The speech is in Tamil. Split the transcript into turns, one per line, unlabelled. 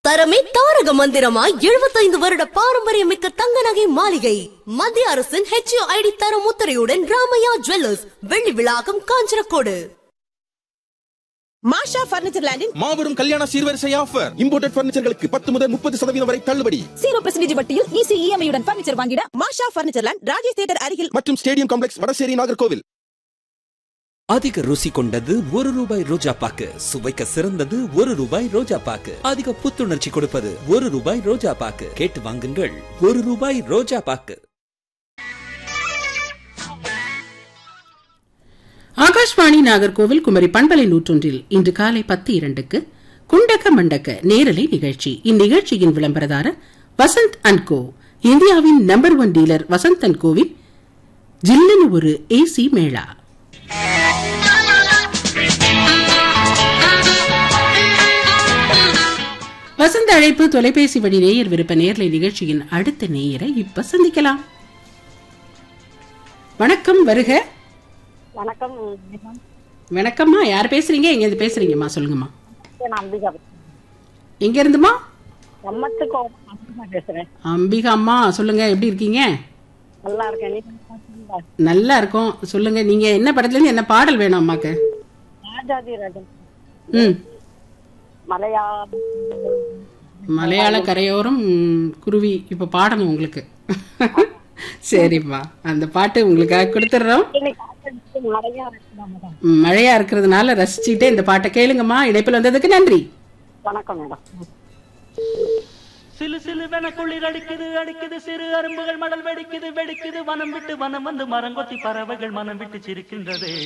தரமே தாரக மந்திரமாய் எழுபத்தைந்து வருட பாரம்பரியமிக்க தங்க நகை மாளிகை மத்திய அரசின் ஹெச்ஐடி தரம் முத்திரையுடன் ராமையா ஜுவல்லர்ஸ் வெள்ளி விழாக்கம் காஞ்சனக்கோடு
மாஷா பர்னிச்சர் லேண்டின்
மாபெரும் கல்யாண சீர்வரிசை ஆஃபர் இம்போர்ட்டட் பர்னிச்சர்களுக்கு பத்து முதல் முப்பது சதவீதம் வரை தள்ளுபடி
ஜீரோ பர்சன்டேஜ் வட்டியில் ஈஸி இஎம்ஐயுடன் பர்னிச்சர் வாங்கிட
Masha furniture land Rajesh theatre அருகில்
மற்றும் ஸ்டேடியம் காம்ப்ளெக்ஸ் வடசேரி நாகர்கோவில்
அதிக ருசி கொண்டது ஒரு ரூபாய் ரோஜா பாக்கு சுவைக்க சிறந்தது ஒரு ரூபாய் ரோஜா பாக்கு அதிக புத்துணர்ச்சி கொடுப்பது ஒரு ரூபாய் ரோஜா பாக்கு கேட்டு வாங்குங்கள் ஒரு ரூபாய் ரோஜா பாக்கு
ஆகாஷ்வாணி நாகர்கோவில் குமரி பண்பலை நூற்றொன்றில் இன்று காலை பத்து இரண்டுக்கு குண்டக்க மண்டக்க நேரலை நிகழ்ச்சி இந்நிகழ்ச்சியின் விளம்பரதாரர் வசந்த் அண்ட் கோ இந்தியாவின் number one dealer Vasanth and கோவின் ஜில்லுன்னு ஒரு ஏசி மேளா வசந்த அழைப்பு தொலைபேசி வழி நேயர் விருப்ப நேரலை நிகழ்ச்சியின் அடுத்த நேயரை இப்ப சந்திக்கலாம் வணக்கம் வருக
வணக்கம்
வணக்கம்மா யார் பேசுறீங்க எங்க இருந்து பேசுறீங்கம்மா சொல்லுங்கம்மா
நான் அம்பிகா
எங்க இருந்துமா
நம்மத்து கோபம் அம்பிகா பேசுறேன்
அம்பிகா அம்மா சொல்லுங்க எப்படி இருக்கீங்க
நல்லா இருக்கேன் நீங்க நல்லா இருக்கீங்களா?
நல்லா இருக்கோம் சொல்லுங்க நீங்க என்ன படத்துல இருந்து என்ன பாடல் வேணும் அம்மாக்கு
ராஜாதி ராஜன்
ம்
மலையா
மலையாள கரையோரம் ம், குருவி இப்ப பாடணும் உங்களுக்கு சரிம்மா அந்த பாட்டு உங்களுக்காக கொடுத்துட்றோம்
இன்னைக்கு காத்தடிச்சு மழையா இருக்குதா மேடம்
ம், மழையா இருக்கிறதுனால ரசிச்சுட்டே இந்த பாட்டை கேளுங்கம்மா இடைப்பில் வந்ததுக்கு நன்றி
வணக்கம் மேடம்
சிலு சிலுவென குளிர் அடிக்குது அடிக்குது சிறு அரும்புகள் மடல் வெடிக்குது வெடிக்குது வனம் விட்டு வனம் வந்து மரங்கொத்தி பறவைகள் மனம் விட்டு சிரிக்கின்றது